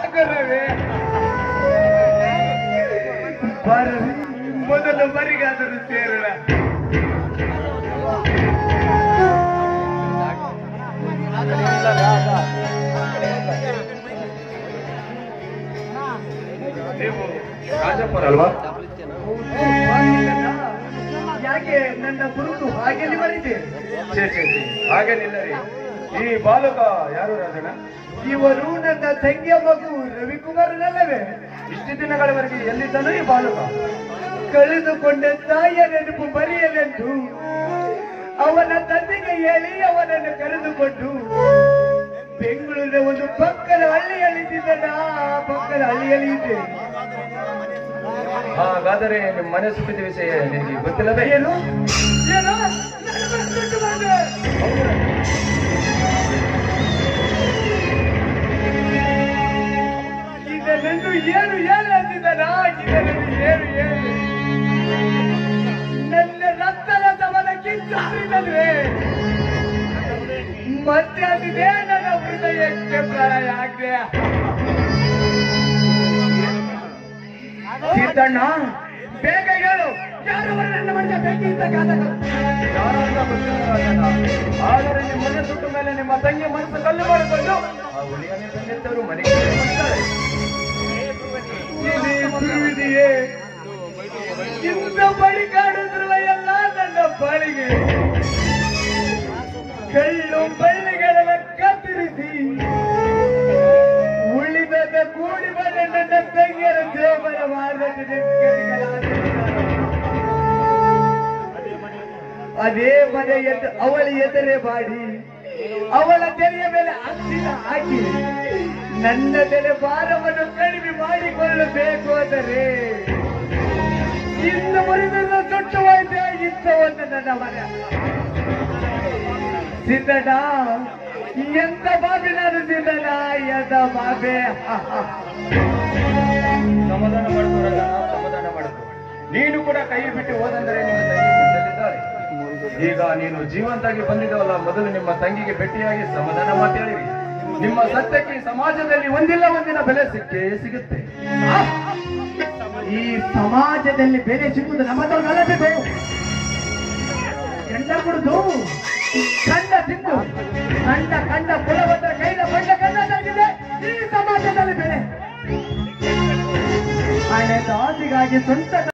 ಗುರುವೇ ಬರಲಿ ಮೊದಲು ಮರಿಗಾದರೂ ಸೇರೋಣ ನೀವು ರಾಜಪ್ಪರ ಅಲ್ವಾ ಯಾಕೆ ನನ್ನ ಗುರುತು ಹಾಗೆ ಬರೀತೆ ಛೇ ಛೇ ಛೇ ಹಾಗೇನಿಲ್ಲ ರೀ ಈ ಬಾಲಕ ಯಾರು ರಾಜಣ್ಣ ಇವರು ನನ್ನ ತಂಗಿಯ ಮಗು ರವಿಕುಮಾರನಲ್ಲವೇ ಇಷ್ಟು ದಿನಗಳವರೆಗೆ ಎಲ್ಲಿದ್ದನು ಈ ಬಾಲಕ ಕಳೆದುಕೊಂಡ ತಾಯಿಯ ನೆನಪು ಬರೆಯಲೆಂದು ಅವನ ತಂದೆಗೆ ಹೇಳಿ ಅವನನ್ನು ಕರೆದುಕೊಂಡು ಬೆಂಗಳೂರಿನ ಒಂದು ಪಕ್ಕದ ಹಳ್ಳಿಯಲ್ಲಿದ್ದ ಪಕ್ಕದ ಹಳ್ಳಿಯಲ್ಲಿ ಇದ್ದೆ ಹಾಗಾದರೆ ನಿಮ್ಮ ಮನೆ ಸುಖದ ವಿಷಯ ನಿನಗೆ ಗೊತ್ತಿಲ್ಲವೇ ಏನು ಏನು ನನ್ನ ಮನಸ್ಸು ಬಿಟ್ಟು ಬಂದೆ. ಇದನ್ನೆಂದು ಏನು ಏನು ಅಂದಿದ್ದಾನ ಇದನ್ನೆಂದು ಏನು ಏನು ನನ್ನ ರಕ್ತದ ಸಮನ ಕಿಚ್ಚಿದ್ರೆ ಮತ್ತೆ ಅದಿದೆ ನನ್ನ ಹೃದಯಕ್ಕೆ ಪ್ರಳಯ ಆಗಿದೆ ಸೀತಣ್ಣ ಬೇಗ ಹೇಳು ಯಾರು ಅವರು ನನ್ನ ಮನೆಯ ಬೆಂಕಿಯಿಂದ ಘಾತಕ ಯಾರಂತ ಗೊತ್ತಿಲ್ಲ ರಾಜಣ್ಣ. ಆದರೆ ನಿಮ್ಮ ಮನೆ ಸುಟ್ಟ ಮೇಲೆ ನಿಮ್ಮ ತಂಗಿ ಮನಸ್ಸು ಕಲ್ಲು ಮಾಡಿಕೊಂಡು ಆ ಹುಲಿಯನ್ನೇ ತಂದಿದ್ದವರು ಮನೆಗೆ ಬಂದಿದ್ದಾರೆ. ಇದೇ ಗುರುವಿದೆಯೇ ಇಂದ ಬಳಿ ಕಾಡುತ್ತಿರುವ ಎಲ್ಲ ನನ್ನ ಬಾಳಿಗೆ ಕಳ್ಳು ಬಳ್ಳಿಗಳ ಕತ್ತರಿಸಿ ಉಳಿದ ಕೂಡಿ ಬಂದ ನನ್ನ ತಂಗಿಯರ ದೇವರ ಮಾರ್ಗದಲ್ಲಿ ಅದೇ ಮನೆ ಎದ್ದು ಅವಳ ಎದುರೇ ಮಾಡಿ ಅವಳ ತೆರೆಯ ಮೇಲೆ ಹತ್ತಿರ ಹಾಕಿ ನನ್ನ ತೆರೆ ಭಾರವನ್ನು ಕಡಿಮೆ ಮಾಡಿಕೊಳ್ಳಬೇಕು ಅಂದರೆ ಇನ್ನು ಮುರಿದ ದೊಡ್ಡವಾಯ್ತೆ ಇತ್ತು ಒಂದು ನನ್ನ ಮನೆ ಸಿದ್ದಣ್ಣ ಎಂತ ಬಾಬಿ ನಾನು ಸಿದ್ದಣ್ಣ ಎಂತ ಬಾಬೆ ಸಮಾಧಾನ ಮಾಡ್ಕೊ ರಾಜಣ್ಣ, ಸಮಾಧಾನ ಮಾಡ್ಕೊ ನೀನು ಕೂಡ ಕೈ ಬಿಟ್ಟು ಹೋದಂದರೆ ನಿಮ್ಮ ತಂಗಿ ಸಿದ್ಧಲಿದ್ದಾರೆ ಈಗ ನೀನು ಜೀವಂತಾಗಿ ಬಂದಿದ್ದವಲ್ಲ ಮೊದಲು ನಿಮ್ಮ ತಂಗಿಗೆ ಭೇಟಿಯಾಗಿ ಸಮಾಧಾನ ಮಾತಾಡಿರಿ ನಿಮ್ಮ ಸತ್ಯಕ್ಕೆ ಈ ಸಮಾಜದಲ್ಲಿ ಒಂದಿಲ್ಲ ಒಂದಿನ ಬೆಲೆ ಸಿಕ್ಕೇ ಸಿಗುತ್ತೆ ಈ ಸಮಾಜದಲ್ಲಿ ಬೆಲೆ ಸಿಗುವುದು ನಮ್ಮದವನ್ನಲ್ಲಬೇಕು ಗಂಡ ಕುಡಿದು ಕಂಡ ತಿಂದು ಕಂಡ ಕಂಡ ಕುಲವಂತ ಕೈಲ ಬಂಡ ಕಂಡದಾಗಿದೆ ಈ ಸಮಾಜದಲ್ಲಿ ಬೆಲೆ ಹಣೆ ದಾಸಿಗಾಗಿ ಸ್ವಂತ